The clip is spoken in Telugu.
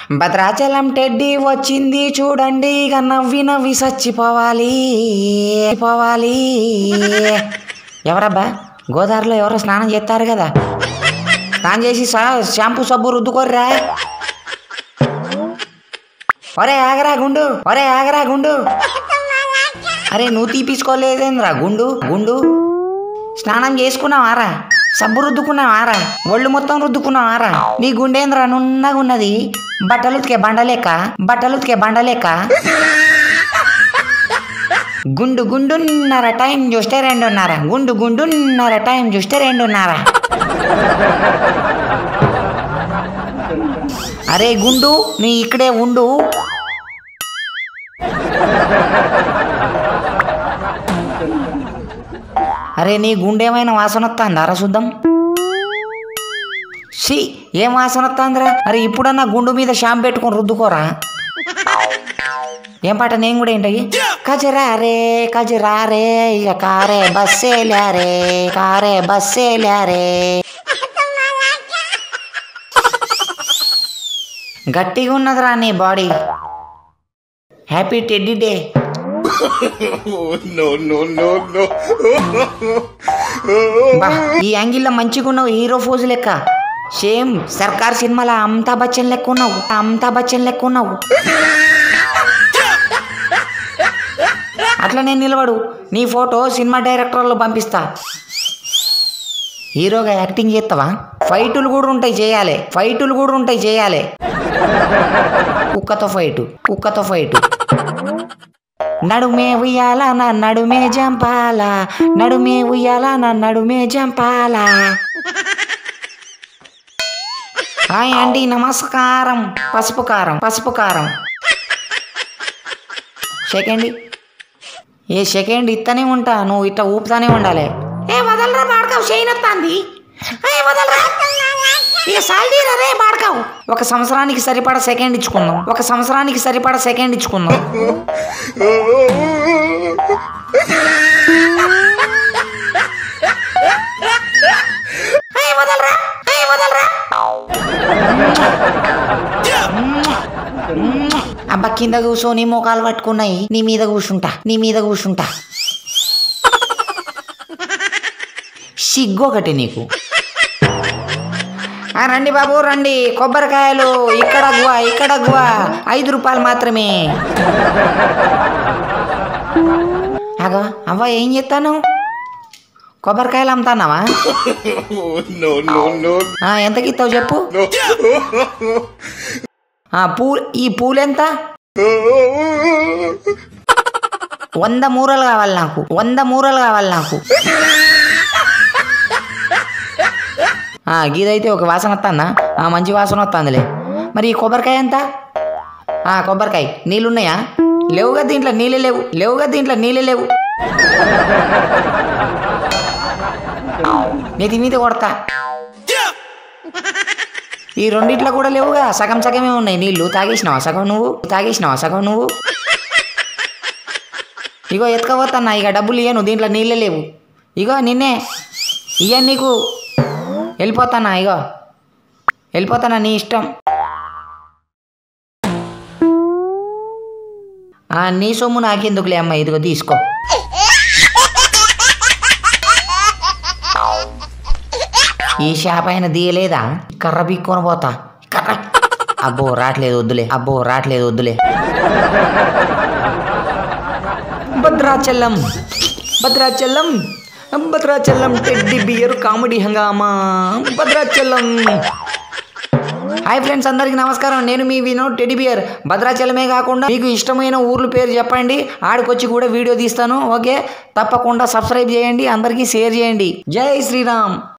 భద్రాచలం టెడ్డి వచ్చింది చూడండి ఇక నవ్వి నవ్వి చచ్చిపోవాలి పోవాలి ఎవరబ్బా గోదావరిలో ఎవరో స్నానం చేస్తారు కదా స్నానం చేసి సా- షాంపూ సబ్బు రుద్దుకోర్రా ఒరే ఆగరా గుండు ఒరే ఆగరా గుండు అరే నువ్వు తీపించుకోలేదేంద్రా గుండు గుండు స్నానం చేసుకున్నావారా సబ్బు రుద్దుకున్నావారా ఒళ్ళు మొత్తం రుద్దుకున్నావారా నీ గుండేంద్రా నున్నగా ఉన్నది బట్టలు ఉతికే బండలేక బట్టలు ఉతికే బండలేక గుండు గుండున్నర టైం చూస్తే రెండున్నర గుండు గుండున్నర టైం చూస్తే రెండున్నర అరే గుండు నీ ఇక్కడే ఉండు అరే నీ గుండేమైనా వాసన వస్తుందా అరా చూద్దాం షీ ఏం వాసన వస్తుందిరా అరే ఇప్పుడన్నా గుండు మీద షాంపు పెట్టుకొని రుద్దుకోరా ఏం పాట నేను కూడా ఏంటయ్యి కజరా రే కజరా రే ఇక కారే బస్సే రే కారే బస్సే రే గట్టిగా ఉన్నదిరా నీ body happy teddy day no, no, no, no. బా ఈ యాంగిల్లో మంచిగా ఉన్నావు హీరో ఫోజు లెక్క సేమ్ సర్కార్ సినిమాలో అమితాబ్ బచ్చన్ లెక్క ఉన్నావు అమితాబ్ బచ్చన్ లెక్క ఉన్నావు అట్లా నేను నిలబడు నీ ఫోటో సినిమా డైరెక్టర్లో పంపిస్తా హీరోగా యాక్టింగ్ చేస్తావా ఫైటులు కూడా ఉంటాయి చేయాలి ఫైటులు కూడా ఉంటాయి చేయాలి కుక్కతో ఫైటు కుక్కతో ఫైటు నడుమే ఉయ్యాల నా నడుమే జంపాల నడుమే ఉయ్యాల నా నడుమే జంపాల హాయ్ అండి నమస్కారం పసుపు కారం పసుపు కారం సెకండ్ ఏ సెకండ్ ఇత్తనే ఉంటా నువ్వు ఇట్లా ఊపుతానే ఉండాలి ఏ వదలరా బాడకావు చేయనొత్తాంది ఏ వదలరా ఇక సాల్దీరా రే బాడకావు ఒక సంవత్సరానికి సరిపడా సెకండ్ ఇచ్చుకుందాం ఒక సంవత్సరానికి సరిపడా సెకండ్ ఇచ్చుకుందాం ఏయ్, వదలరా ఏయ్, వదలరా అబ్బా కింద కూర్చొని మోకాలు పట్టుకున్నాయి నీ మీద కూర్చుంటా నీ మీద కూర్చుంటా సిగ్గు ఒకటి నీకు ఆ, రండి బాబు రండి కొబ్బరికాయలు ఇక్కడ గువా ఇక్కడ గువా ఐదు రూపాయలు మాత్రమే అగో అవ్వ ఏం చెప్తాను కొబ్బరికాయలు అమ్ముతానావా Oh, no, no, no, ఆ, ఎంతకి ఇస్తావు చెప్పు no. ఆ, పూ ఈ పూలెంత వంద మూరలు కావాలి నాకు వంద మూరలు కావాలి నాకు ఆ, గీదైతే ఒక వాసన వస్తుందా ఆ, మంచి వాసన వస్తుందిలే మరి ఈ కొబ్బరికాయ ఎంత ఆ, కొబ్బరికాయ నీళ్ళున్నాయా లేవుగా దీంట్లో నీళ్ళు లేవు లేవుగా దీంట్లో నీళ్ళు లేవు నెతి మీద కొడతా ఈ రెండిట్లో కూడా లేవుగా సగం సగమే ఉన్నాయి నీళ్లు తాగేసినావా సగం నువ్వు తాగేసినావా సగం నువ్వు ఇగో ఎత్తుకపోతాన్నా ఇక డబ్బులు ఇయ్యను దీంట్లో నీళ్ళే లేవు ఇగో నిన్నే ఇయ్య నీకు వెళ్ళిపోతానా ఇగో వెళ్ళిపోతానా నీ ఇష్టం ఆ, నీ సొమ్ము నాకెందుకులే అమ్మ ఇదిగో తీసుకో ఈ షాప్ అయిన తీయలేదా కర్ర పీక్కొని పోతా కర్ర అబ్బో రావట్లేదు వద్దులే అబ్బో రావట్లేదు వద్దులే Bhadrachalam Bhadrachalam Bhadrachalam teddy bear comedy హంగామా భద్రాచలం హాయ్ ఫ్రెండ్స్ అందరికీ నమస్కారం నేను మీ వినోద్ టెడ్డి బియర్ భద్రాచలమే కాకుండా మీకు ఇష్టమైన ఊర్ల పేరు చెప్పండి ఆడికొచ్చి కూడా వీడియో తీస్తాను ఓకే తప్పకుండా సబ్స్క్రైబ్ చేయండి అందరికీ షేర్ చేయండి జై శ్రీరామ్